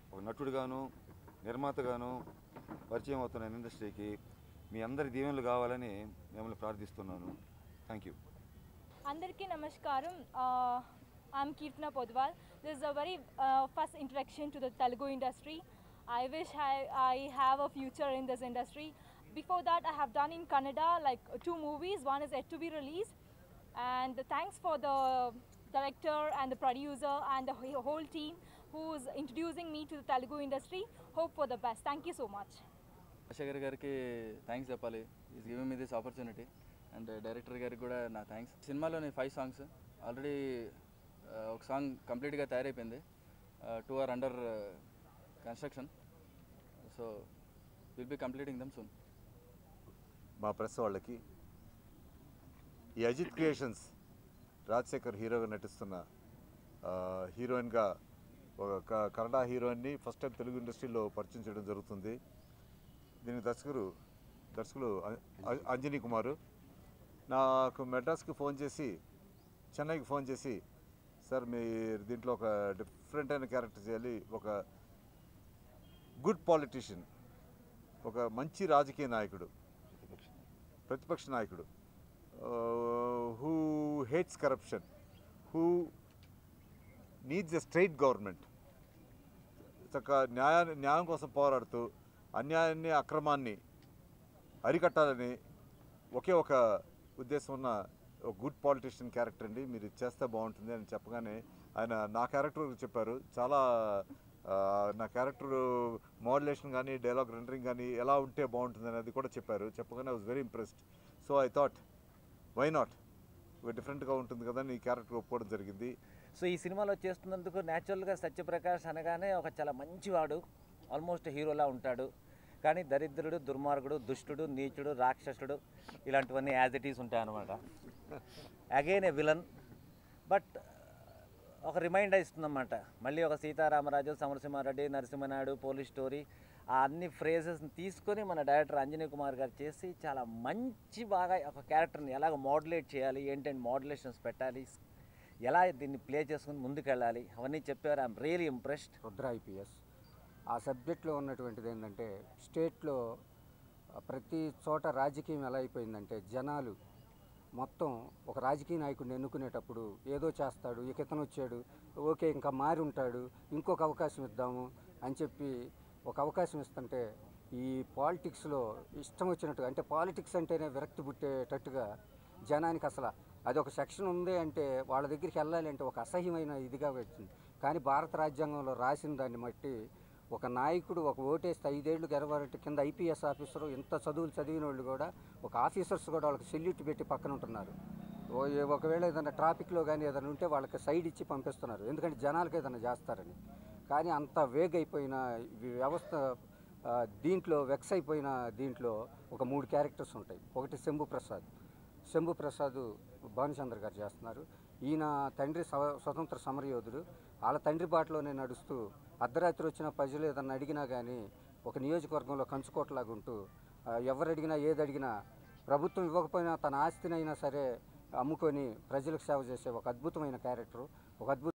ఒక నటుడుగాను నిర్మాతగాను పరిచయం అవుతున్న ఇండస్ట్రీకి మీ అందరి దీవెనలు కావాలని మిమ్మల్ని ప్రార్థిస్తున్నాను థ్యాంక్ యూ అందరికీ నమస్కారం I'm Keerthana Podwal this is a very first introduction to the Telugu industry I wish I I have a future in this industry before that I have done in Kannada like two movies one is yet to be release and thanks for the director and the producer and the wh- whole team who's introducing me to the Telugu industry. Hope for the best. Thank you so much. Sekhar గారికి thanks చెప్పాలి is giving me this opportunity and director గారికి కూడా నా thanks సినిమాలోని five songs already ఒక song కంప్లీట్గా తయారైపోయింది two are under construction so will be completing them soon మా ప్రెస్ వాళ్ళకి ఈ అజిత్ క్రియేషన్స్ రాజశేఖర్ హీరోగా నటిస్తున్న ఆ, హీరోయిన్గా ఒక క- కన్నడ హీరోయిన్ని ఫస్ట్ టైం తెలుగు ఇండస్ట్రీలో పరిచయం చేయడం జరుగుతుంది దీని దర్శకుడు దర్శకులు అ- అ- అంజనీ కుమారు నాకు మెడ్రాస్కి ఫోన్ చేసి చెన్నైకి ఫోన్ చేసి సార్ మీరు దీంట్లో ఒక డిఫరెంట్ అయిన క్యారెక్టర్ చేయాలి ఒక గుడ్ పాలిటీషియన్ ఒక మంచి రాజకీయ నాయకుడు ప్రతిపక్ష నాయకుడు who hates corruption who needs a straight government చక్క న్యాయ న్యాయం కోసం పోరాడుతూ అన్యాయాన్ని అక్రమాన్ని అరికట్టాలని ఒకే ఒక ఉద్దేశం ఉన్న ఒక గుడ్ పాలిటిషియన్ క్యారెక్టర్ అండి మీరు ఇది చేస్తే బాగుంటుంది అని చెప్పగానే ఆయన నా క్యారెక్టర్ గురించి చెప్పారు చాలా ఆ, నా క్యారెక్టర్ మోడ్యులేషన్ కానీ డైలాగ్ రెండరింగ్ కానీ ఎలా ఉంటే బాగుంటుంది అనేది కూడా చెప్పారు చెప్పగానే I was very impressed so I thought why not డిఫరెంట్గా ఉంటుంది కదా నీ క్యారెక్టర్ ఒప్పుకోవడం జరిగింది సో ఈ సినిమాలో చేస్తున్నందుకు న్యాచురల్గా సత్యప్రకాష్ అనగానే ఒక చాలా మంచివాడు ఆల్మోస్ట్ హీరోలా ఉంటాడు కానీ దరిద్రుడు దుర్మార్గుడు దుష్టుడు నీచుడు రాక్షసుడు ఇలాంటివన్నీ యాజ్ ఇట్ ఈస్ ఉంటాయి అనమాట అగైన్ ఏ విలన్ బట్ ఒక రిమైండర్ ఇస్తుందన్నమాట మళ్ళీ ఒక సీతారామరాజు సమరసింహారెడ్డి నరసింహనాయుడు పోలీస్ స్టోరీ ఆ అన్ని ఫ్రేజెస్ని తీసుకొని మన డైరెక్టర్ అంజనీ కుమార్ గారు చేసి చాలా మంచి బాగా ఒక క్యారెక్టర్ని ఎలాగ మోడ్యులేట్ చేయాలి ఏంటంటే మోడ్యులేషన్స్ పెట్టాలి ఎలా దీన్ని ప్లే చేసుకుని ముందుకెళ్ళాలి అవన్నీ చెప్పారు I'm really impressed Rudra IPS ఆ సబ్జెక్ట్లో ఉన్నటువంటిది ఏంటంటే స్టేట్లో ప్రతి చోట రాజకీయం ఎలా అయిపోయిందంటే జనాలు మొత్తం ఒక రాజకీయ నాయకుడిని ఎన్నుకునేటప్పుడు ఏదో చేస్తాడు ఇక ఇతను వచ్చాడు ఓకే ఇంకా మారి ఉంటాడు ఇంకొక అవకాశం ఇద్దాము అని చెప్పి ఒక అవకాశం ఇస్తుంటే ఈ పాలిటిక్స్లో ఇష్టం వచ్చినట్టుగా అంటే పాలిటిక్స్ అంటేనే విరక్తి పుట్టేటట్టుగా జనానికి అసలు అది ఒక సెక్షన్ ఉంది అంటే వాళ్ళ దగ్గరికి వెళ్ళాలి అంటే ఒక అసహ్యమైన ఇదిగా వచ్చింది కానీ భారత రాజ్యాంగంలో రాసిన దాన్ని బట్టి ఒక నాయకుడు ఒక ఓటేస్తే ఐదేళ్లు గెలవాలంటే కింద ఐపీఎస్ ఆఫీసరు ఇంత చదువులు చదివిన వాళ్ళు కూడా ఒక ఆఫీసర్స్ కూడా వాళ్ళకి సెల్యూట్ పెట్టి పక్కన ఉంటున్నారు ఓ ఏ- ఒకవేళ ఏదైనా ట్రాఫిక్లో కానీ ఏదైనా ఉంటే వాళ్ళకి సైడ్ ఇచ్చి పంపిస్తున్నారు ఎందుకంటే జనాలకు ఏదైనా చేస్తారని కానీ అంత వేగ్ అయిపోయిన ఈ వ్యవస్థ ఆ, దీంట్లో వెక్స్ అయిపోయిన దీంట్లో ఒక మూడు క్యారెక్టర్స్ ఉంటాయి ఒకటి శంభు ప్రసాద్ శంభు ప్రసాద్ భానుచంద్ర గారు చేస్తున్నారు ఈయన తండ్రి స్వ- స్వతంత్ర సమరయోధుడు వాళ్ళ తండ్రి బాటలోనే నడుస్తూ అర్ధరాత్రి వచ్చిన ప్రజలు ఏదన్నా అడిగినా కానీ ఒక నియోజకవర్గంలో కంచుకోటలాగా ఉంటూ ఆ, ఎవరు అడిగినా ఏది అడిగినా ప్రభుత్వం ఇవ్వకపోయినా తన ఆస్తినైనా సరే అమ్ముకొని ప్రజలకు సేవ చేసే ఒక అద్భుతమైన క్యారెక్టరు ఒక అద్భుత